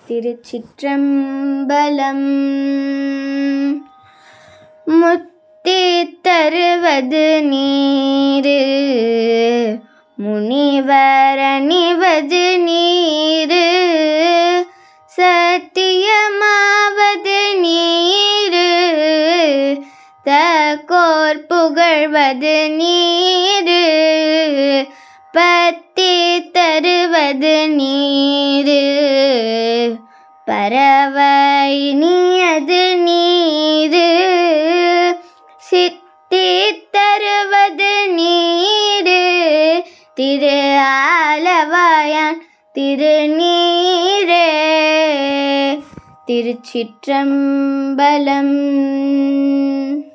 திருச்சிற்றம்பலம் முத்தி தருவது நீரு முனிவரணிவது நீரு சத்தியமாவது நீரு தக்கோர் புகழ்வது நீரு பத்தி தருவது நீரு பறவை நீயது நீரு சித்தி தருவது நீரு திரு ஆலவாயான் திருநீரே திருச்சிற்றம்பலம்